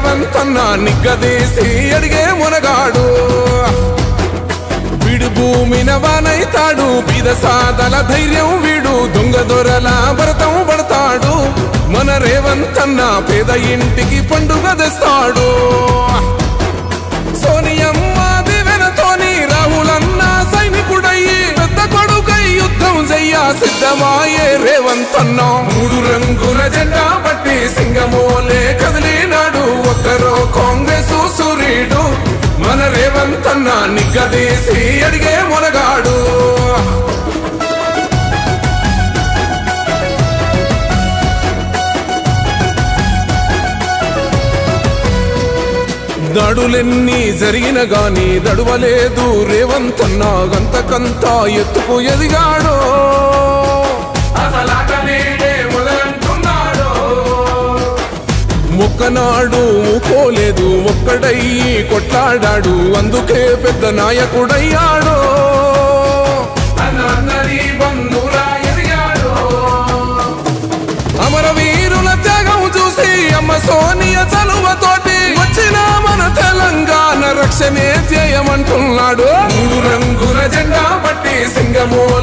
రేవంత్ అన్న నిగ్గదీసి అడిగే మునగాడు వీడు భూమిన వానైతాడు బీద సాదల ధైర్యం వీడు దొంగ దొరల భరతం పడతాడు మన రేవంత్ అన్న పేద ఇంటికి పండుగ తెస్తాడు సోనియమ్మ దివెనతోని రాహులన్న సైనికుడయ్యి పెద్ద కొడుకై యుద్ధం చెయ్య సిద్ధమాయే రేవంత్ అన్న మూడు రంగుల జెండా పట్టి సింగమోలే కదిలినాడు ఒక్కరో కాంగ్రెస్ సూర్యుడు మన రేవంత్ అన్న నిగ్గదీసి అడిగే మునగాడు దాడులెన్ని జరిగిన గాని దడువలేదు రేవంత్ అన్న గంతకంతా ఎత్తుకు ఎదిగాడు అసలాట నేడే మొదలంటున్నాడు ఒక్కనాడు ఊకోలేదు ఒక్కడయ్యి కొట్లాడాడు అందుకే పెద్ద నాయకుడయ్యాడు అన్న అన్నది బంధురా ఎదిగాడు అమరవీరుల త్యాగం చూసి అమ్మ సోనియ చలువతోటి వచ్చిన మన తెలంగాణ రక్షణే చేయమంటున్నాడు మూడు రంగుల జెండా పట్టి సింగమో